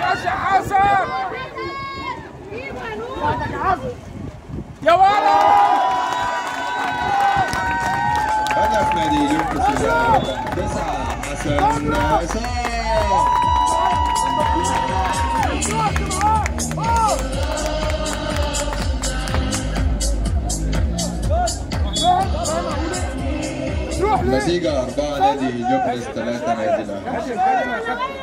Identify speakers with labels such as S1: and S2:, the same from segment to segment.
S1: يا حسن يا ولد
S2: هدف نادي يوكس رقم تسعة حسن عصام
S1: روح ليه
S2: النتيجة أربعة نادي يوكس ثلاثة نادي الأهلي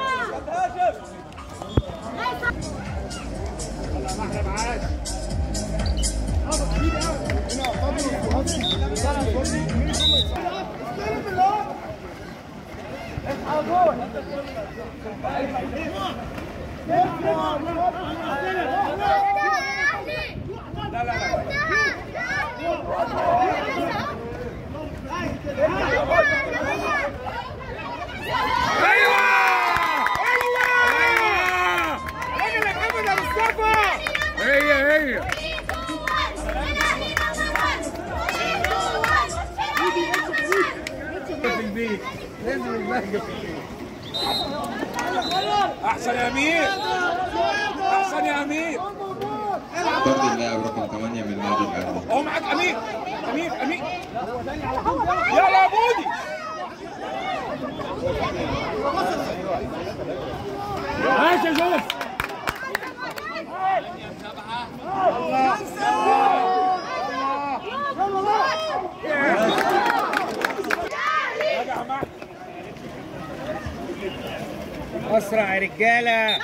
S1: ايوه ايوه ايوه رجلك ابدا يا مصطفى هي هي في البيت لازم المهجة في البيت احسن يا امير احسن يا امير
S2: طرد اللاعب رقم 8 من نادي الأهلي
S1: اهو معاك امير امير امير يلا يا بودي ماشي يا جوز اسرع يا رجاله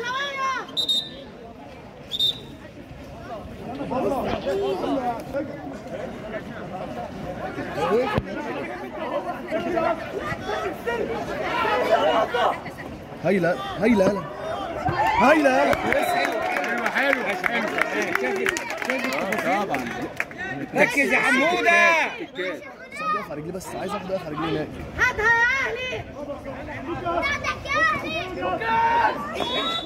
S3: هايلة هايلة هلا هايلة هلا
S1: حلو حلو حلو طبعا ركز يا حموده
S3: اقف على رجلي بس عايز اخد اقف على رجلي هناك
S4: هاتها يا اهلي هاتك يا اهلي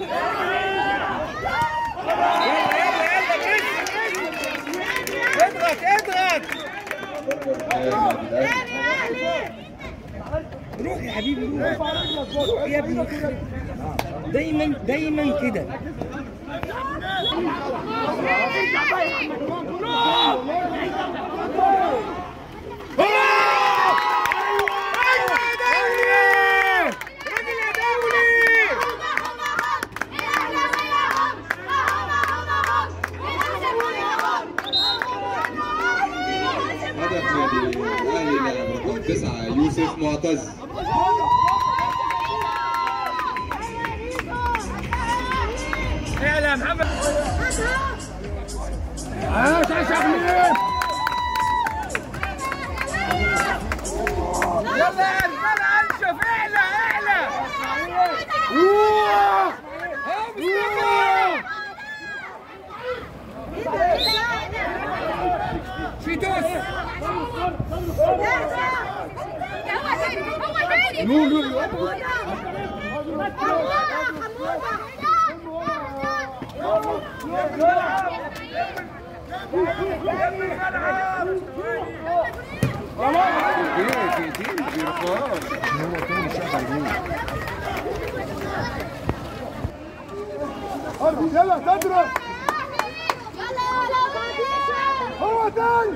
S1: اضغط اضغط
S2: نادي الأهلي
S1: روح يا حبيبي روح روح يا ابني دايما دايما كده
S2: هدف نادي الأهلي لاعب رقم تسعة يوسف معتز
S1: يلا يا محمد عاش عاش يا حميد يلا يا رجاله انشف اعلى اعلى روح ها مصطفى شيتوس
S4: نور نور
S3: يلا تضرب هو تاني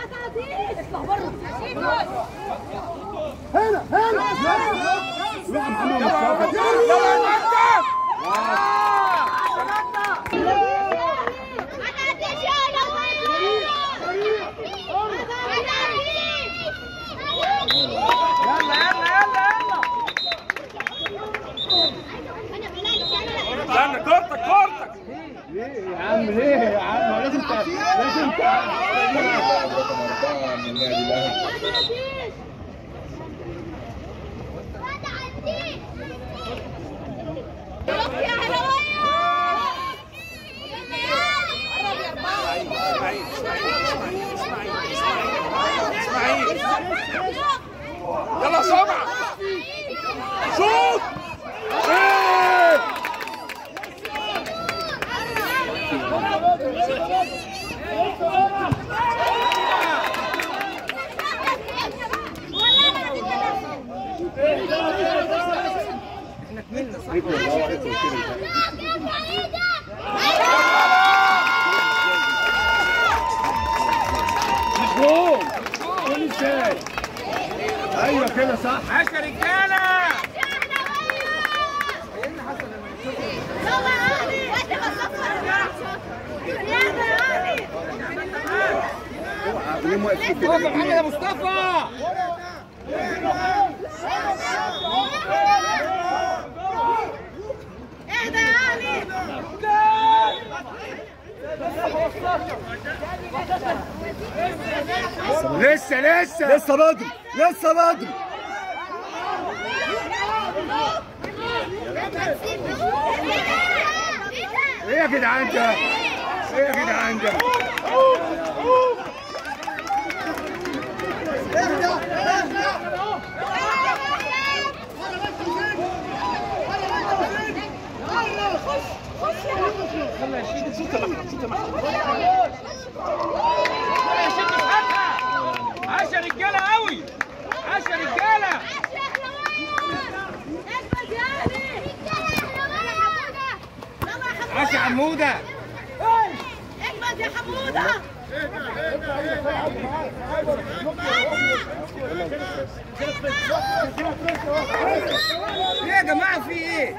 S3: هنا هنا روح يا محمد مصطفى
S1: يلا يا مهندس يلا يلا يلا يلا استنى كورتك كورتك
S3: يا عم ليه يا عم ما لازم تع- لازم تع-
S2: لاعب رقم أربعة من نادي الأهلي
S4: يا هلا
S3: جول جول ازاي ايوه كده صح
S1: عشرة رجالة
S3: وليه واقف كده
S1: اقف يا محمد يا مصطفى
S4: اهدى يا علي
S3: لسه لسه لسه بدري لسه بدري ايه يا جدعان ده ايه يا جدعان ده
S1: عشرة رجالة قوي عشرة رجالة عشرة عمودة
S4: اجمد يا حموده
S1: ايه يا جماعة في ايه؟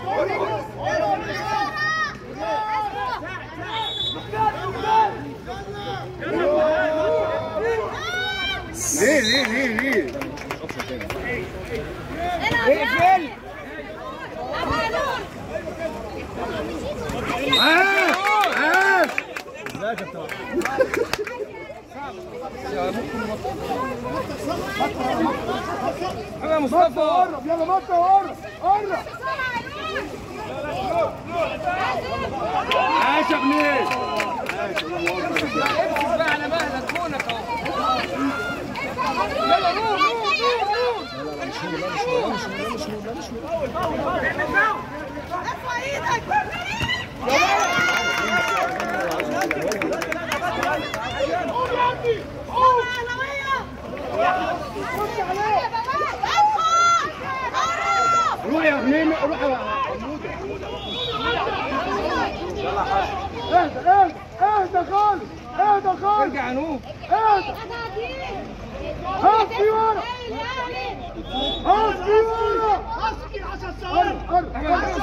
S3: ليه ليه ليه ليه
S1: اقفل
S3: عاش عاش
S1: يا مصطفى
S3: يلا بطل قرب قرب عاش يا ابني
S1: امسك بقى على مهلك كونك اهو يلا روح روح روح روح
S4: ارفع ايدك
S3: روح يا غنيمة روح يا اهدى اهدى اهدى خالص اهدى خالص
S1: ارجع نوح
S3: اهدى هاتي ورا هاتي ورا قرب قرب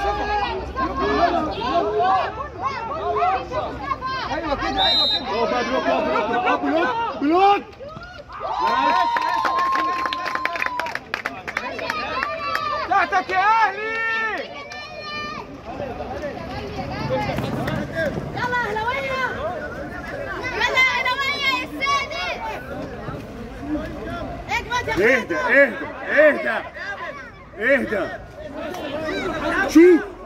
S1: ايوه كده ايوه كده
S3: اقف بقى بلوك اقف بلوك بلوك بلوك
S1: تحتك يا اهلي
S4: يلا اهلاويه يلا اهلاويه يا السادس اجمد يا
S3: اهدى اهدى اهدى اهدى شوف